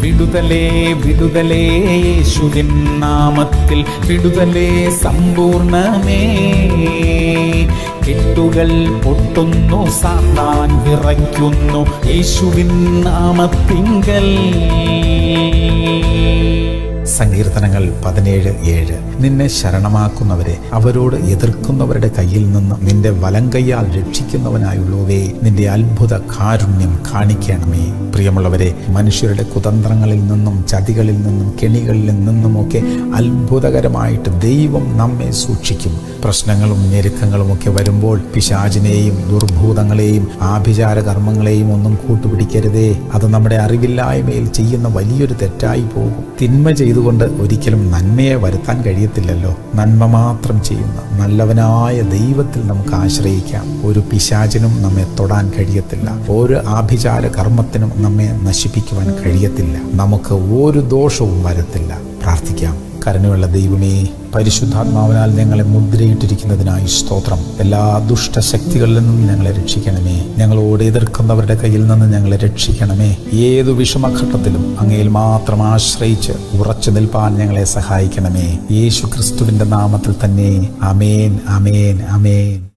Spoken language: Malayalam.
വിടുതലേ വിടുതലേ യേശുവിൻ നാമത്തിൽ വിടുതലേ സമ്പൂർണമേ കെട്ടുകൾ പൊട്ടുന്നു സാത്താൻ വിറയ്ക്കുന്നു യേശുവിൻ നാമത്തിങ്കൽ സങ്കീർത്തനങ്ങൾ പതിനേഴ് ഏഴ് നിന്നെ ശരണമാക്കുന്നവരെ അവരോട് എതിർക്കുന്നവരുടെ കയ്യിൽ നിന്ന് നിന്റെ വലങ്കയ്യാൽ രക്ഷിക്കുന്നവനായുള്ളവേ നിന്റെ അത്ഭുത കാരുണ്യം കാണിക്കണമേ പ്രിയമുള്ളവരെ മനുഷ്യരുടെ കുതന്ത്രങ്ങളിൽ നിന്നും ചതികളിൽ നിന്നും കെണികളിൽ നിന്നുമൊക്കെ അത്ഭുതകരമായിട്ട് ദൈവം നമ്മെ സൂക്ഷിക്കും പ്രശ്നങ്ങളും ഞെരുക്കങ്ങളും ഒക്കെ വരുമ്പോൾ പിശാചിനെയും ദുർഭൂതങ്ങളെയും ആഭിചാര കർമ്മങ്ങളെയും ഒന്നും കൂട്ടുപിടിക്കരുതേ അത് നമ്മുടെ അറിവില്ലായ്മയിൽ ചെയ്യുന്ന വലിയൊരു തെറ്റായി പോകും തിന്മ ചെയ്തുകൊണ്ട് ഒരിക്കലും നന്മയെ വരുത്താൻ കഴിയത്തില്ലല്ലോ നന്മ മാത്രം ചെയ്യുന്ന നല്ലവനായ ദൈവത്തിൽ നമുക്ക് ആശ്രയിക്കാം ഒരു പിശാചിനും നമ്മെ തൊടാൻ കഴിയത്തില്ല ഒരു ആഭിചാര കർമ്മത്തിനും നമ്മെ നശിപ്പിക്കുവാൻ കഴിയത്തില്ല നമുക്ക് ഒരു ദോഷവും വരത്തില്ല പ്രാർത്ഥിക്കാം കരുണയുള്ള ദൈവമേ പരിശുദ്ധാത്മാവിനാൽ ഞങ്ങളെ മുദ്രയിട്ടിരിക്കുന്നതിനായി സ്തോത്രം എല്ലാ ദുഷ്ടശക്തികളിൽ നിന്നും ഞങ്ങളെ രക്ഷിക്കണമേ ഞങ്ങളോട് എതിർക്കുന്നവരുടെ കയ്യിൽ നിന്ന് ഞങ്ങളെ രക്ഷിക്കണമേ ഏതു വിഷമഘട്ടത്തിലും അങ്ങയിൽ മാത്രം ആശ്രയിച്ച് ഉറച്ചു നിൽപ്പാൻ ഞങ്ങളെ സഹായിക്കണമേ യേശു ക്രിസ്തുവിന്റെ നാമത്തിൽ തന്നെ അമേൻ അമേൻ അമേൻ